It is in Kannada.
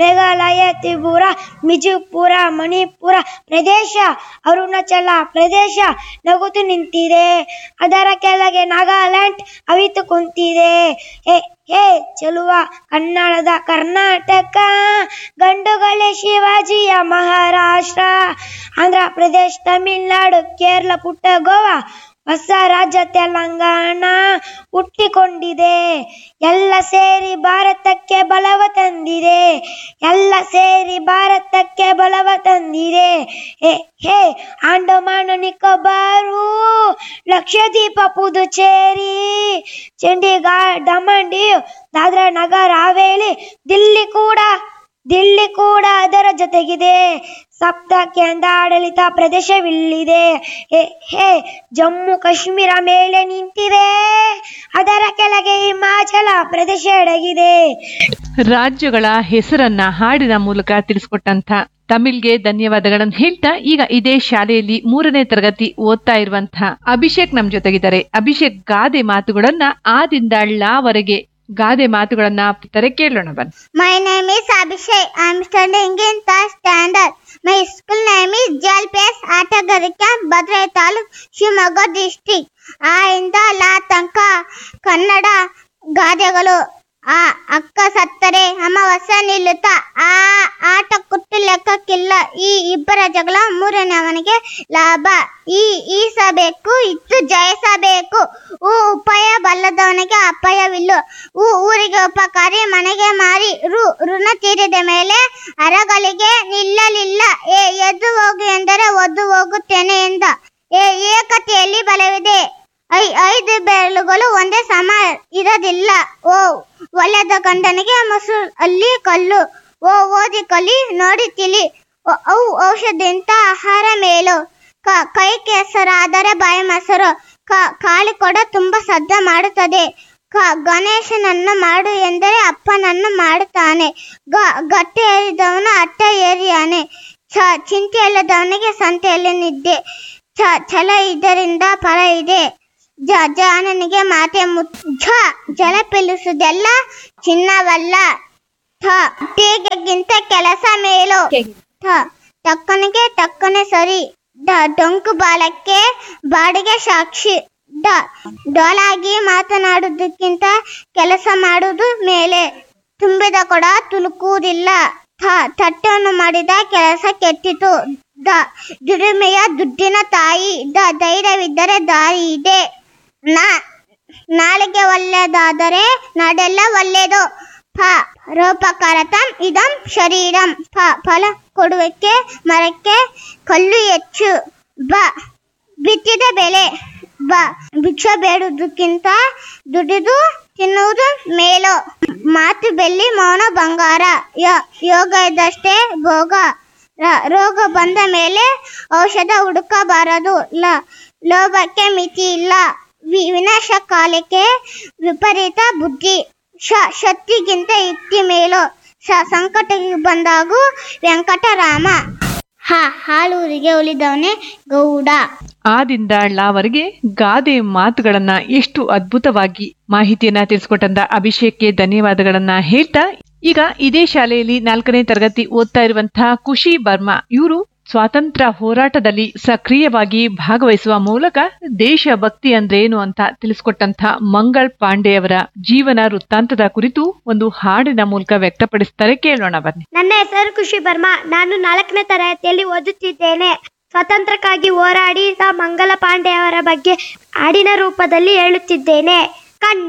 ಮೇಘಾಲಯ ತ್ರಿಪುರ ಮಿಜುಪುರ ಮಣಿಪುರ ಪ್ರದೇಶ ಅರುಣಾಚಲ ಪ್ರದೇಶ ನಗುತ್ತು ನಿಂತಿದೆ ಅದರ ಕೆಳಗೆ ನಾಗಾಲ್ಯಾಂಡ್ ಅವಿತು ಕುಂತಿದೆ ಹೇ ಹೇ ಚೆಲುವ ಕನ್ನಡದ ಕರ್ನಾಟಕ ಗಂಡುಗಳೇ ಶಿವಾಜಿಯ ಮಹಾರಾಷ್ಟ್ರ ಆಂಧ್ರ ಪ್ರದೇಶ್ ತಮಿಳ್ನಾಡು ಕೇರಳ ಪುಟ್ಟ ಗೋವಾ ಹೊಸ ರಾಜ್ಯ ತೆಲಂಗಾಣ ಹುಟ್ಟಿಕೊಂಡಿದೆ ಎಲ್ಲ ಸೇರಿ ಭಾರತಕ್ಕೆ ಬಲವ ತಂದಿದೆ ಎಲ್ಲ ಸೇರಿ ಭಾರತಕ್ಕೆ ಬಲವ ತಂದಿದೆ ಹೇ ಹೇ ಅಂಡಮಾನು ನಿಕೋಬಾರು ಲಕ್ಷದ್ವೀಪ ಪುದುಚೇರಿ ಚಂಡೀಗಢ ದಮನ್ ಡಿಯು ದಾದ್ರಾ ನಗರ್ ಹಾವೇಲಿ ದಿಲ್ಲಿ ಕೂಡ ದಿಲ್ಲಿ ಕೂಡ ಅದರ ಜೊತೆಗಿದೆ ಸಪ್ತ ಕೇಂದ್ರ ಆಡಳಿತ ಪ್ರದೇಶವಿಲ್ಲಿದೆ ಹೇ ಹೇ ಜಮ್ಮು ಕಾಶ್ಮೀರ ಮೇಲೆ ನಿಂತಿದೆ ಅದರ ಕೆಳಗೆ ಹಿಮಾಚಲ ಪ್ರದೇಶ ಅಡಗಿದೆ ರಾಜ್ಯಗಳ ಹೆಸರನ್ನ ಹಾಡಿನ ಮೂಲಕ ತಿಳಿಸ್ಕೊಟ್ಟಂತ ತಮಿಳ್ಗೆ ಧನ್ಯವಾದಗಳನ್ನು ಹೇಳ್ತಾ ಈಗ ಇದೇ ಶಾಲೆಯಲ್ಲಿ ಮೂರನೇ ತರಗತಿ ಓದ್ತಾ ಇರುವಂತಹ ಅಭಿಷೇಕ್ ನಮ್ ಜೊತೆಗಿದ್ದಾರೆ ಅಭಿಷೇಕ್ ಗಾದೆ ಮಾತುಗಳನ್ನ ಆದಿಂದ ಳವರೆಗೆ ಗಾದೆ ಮಾತುಗಳನ್ನ ತಾರೆ ಕೇಳೋಣ ಬನ್ನಿ My name is Abhishek. I am studying in third standard. My school name is JLPS Atagarika, Badrai Taluk, Shimoga district. ಆ ಇಂದ ಲಾ ತನಕ ಕನ್ನಡ ಗಾದೆಗಳು ಆ ಅಕ್ಕ ಸತ್ತರೆ ಅಮಾವಾಸ್ಯ ನಿಲ್ಲುತ್ತ ಆ ಆಟ ಕುಟ್ಟು ಲೆಕ್ಕಕ್ಕಿಲ್ಲ ಈ ಇಬ್ಬರ ಜಗಳ ಮೂರನೇವನಿಗೆ ಲಾಭ ಈ ಈಸಬೇಕು ಇತ್ತು ಜಯಿಸಬೇಕು ಊ ಉಪಾಯ ಬಲ್ಲದವನಿಗೆ ಅಪಾಯವಿಲ್ಲ ಊ ಊರಿಗೆ ಉಪಕಾರಿ ಮನೆಗೆ ಮಾರಿ ರು ಋಣ ತೀರಿದ ಮೇಲೆ ಅರಗಳಿಗೆ ನಿಲ್ಲಲಿಲ್ಲ ಏ ಎದ್ದು ಹೋಗು ಎಂದರೆ ಒದ್ದು ಹೋಗುತ್ತೇನೆ ಎಂದ ಏ ಏಕತೆಯಲ್ಲಿ ಬಲವಿದೆ ಐ ಐದು ಬೆರಳುಗಳು ಒಂದೇ ಸಮ ಇರೋದಿಲ್ಲ ಓ ಒಳ್ಳೆದ ಗಂಡನಿಗೆ ಮೊಸರು ಅಲ್ಲಿ ಕಲ್ಲು ಓ ಓದಿ ಕಲಿ ನೋಡಿ ತಿಳಿ ಓ, ಅವು ಔಷಧಿಂತ ಆಹಾರ ಮೇಲು ಕ ಕೈ ಕೆಸರಾದರೆ ಬಾಯಿ ಮೊಸರು ಕ ಕಾಳಿ ಕೊಡ ತುಂಬಾ ಶಬ್ದ ಮಾಡುತ್ತದೆ ಕ ಗಣೇಶನನ್ನು ಮಾಡು ಎಂದರೆ ಅಪ್ಪನನ್ನು ಮಾಡುತ್ತಾನೆ ಗ ಗಟ್ಟೆ ಏರಿದವನು ಅಟ್ಟ ಏರಿಯಾನೆ ಚ ಚಿಂತೆ ಇಲ್ಲದವನಿಗೆ ಸಂತೆಯಲ್ಲಿ ನಿದ್ದೆ ಛ ಛಲ ಇದರಿಂದ ಫಲ ಇದೆ ಜ ಜಾನನಿಗೆ ಮಾತೆ ಮುತ್ ಝ ಜಲ ಪಿಲಿಸುವುದೆಲ್ಲ ಚಿನ್ನವಲ್ಲ ಥ ಟೀಗೆಗಿಂತ ಕೆಲಸ ಮೇಲು ಥ ತಕ್ಕನಿಗೆ ತಕ್ಕನೆ ಸರಿ ಡ ಡೊಂಕು ಬಾಲಕ್ಕೆ ಬಾಡಿಗೆ ಸಾಕ್ಷಿ ಡ ಡೋಲಾಗಿ ಮಾತನಾಡುವುದಕ್ಕಿಂತ ಕೆಲಸ ಮಾಡುವುದು ಮೇಲೆ ತುಂಬಿದ ಕೊಡ ತುಳುಕುವುದಿಲ್ಲ ಥ ತಟ್ಟನ್ನು ಮಾಡಿದ ಕೆಲಸ ಕೆಟ್ಟಿತು ದ ದುಡಿಮೆಯ ದುಡ್ಡಿನ ತಾಯಿ ದ ಧೈರ್ಯವಿದ್ದರೆ ದಾರಿ ಇದೆ ನ ನಾಳೆಗೆ ಒಳ್ಳೆಯದಾದರೆ ನಾಡೆಲ್ಲ ಒಳ್ಳೆಯದು ಫ ರೋಪಕರತಂ ಇದಂ ಶರೀರಂ ಫ ಫಲ ಕೊಡುವಿಕೆ ಮರಕ್ಕೆ ಕಲ್ಲು ಹೆಚ್ಚು ಬ ಬಿತ್ತಿದ ಬೆಲೆ ಬ ಭಿಕ್ಷ ಬೇಡುವುದಕ್ಕಿಂತ ದುಡಿದು ತಿನ್ನುವುದು ಮೇಲು ಮಾತು ಬೆಳ್ಳಿ ಮೌನ ಬಂಗಾರ ಯ- ಯೋಗ ಇದ್ದಷ್ಟೇ ಭೋಗ ರ- ರೋಗ ಬಂದ ಮೇಲೆ ಔಷಧ ಹುಡುಕಬಾರದು ಲ ಲೋಭಕ್ಕೆ ಮಿತಿ ಇಲ್ಲ ವಿ- ವಿನಾಶ ಕಾಲಕ್ಕೆ ವಿಪರೀತ ಬುದ್ಧಿ ಶ ಶಕ್ತಿಗಿಂತ ಯುಕ್ತಿ ಮೇಲು ಸ ಸಂಕಟ ಬಂದಾಗೂ ವೆಂಕಟರಾಮ ಹ ಹಾಲೂರಿಗೆ ಉಳಿದವನೇ ಗೌಡ ಆದಿಂದ ಳವರೆಗೆ ಗಾದೆ ಮಾತುಗಳನ್ನ ಎಷ್ಟು ಅದ್ಭುತವಾಗಿ ಮಾಹಿತಿಯನ್ನ ತಿಳಿಸ್ಕೊಟ್ಟಂತ ಅಭಿಷೇಕ್ಗೆ ಧನ್ಯವಾದಗಳನ್ನ ಹೇಳ್ತಾ ಈಗ ಇದೇ ಶಾಲೆಯಲ್ಲಿ ನಾಲ್ಕನೇ ತರಗತಿ ಓದ್ತಾ ಇರುವಂತಹ ಖುಷಿ ಬರ್ಮಾ ಇವರು ಸ್ವಾತಂತ್ರ್ಯ ಹೋರಾಟದಲ್ಲಿ ಸಕ್ರಿಯವಾಗಿ ಭಾಗವಹಿಸುವ ಮೂಲಕ ದೇಶಭಕ್ತಿ ಅಂದ್ರೇನು ಅಂತ ತಿಳಿಸ್ಕೊಟ್ಟಂತ ಮಂಗಳ್ ಪಾಂಡೆ ಅವರ ಜೀವನ ವೃತ್ತಾಂತದ ಕುರಿತು ಒಂದು ಹಾಡಿನ ಮೂಲಕ ವ್ಯಕ್ತಪಡಿಸ್ತಾರೆ ಕೇಳೋಣ ಬನ್ನಿ ನನ್ನ ಹೆಸರು ಖುಷಿ ಬರ್ಮಾ ನಾನು ನಾಲ್ಕನೇ ತರಗತಿಯಲ್ಲಿ ಓದುತ್ತಿದ್ದೇನೆ ಸ್ವಾತಂತ್ರ್ಯಕ್ಕಾಗಿ ಹೋರಾಡಿದ ಮಂಗಲ ಪಾಂಡೆ ಅವರ ಬಗ್ಗೆ ಹಾಡಿನ ರೂಪದಲ್ಲಿ ಹೇಳುತ್ತಿದ್ದೇನೆ ಕಣ್ಣ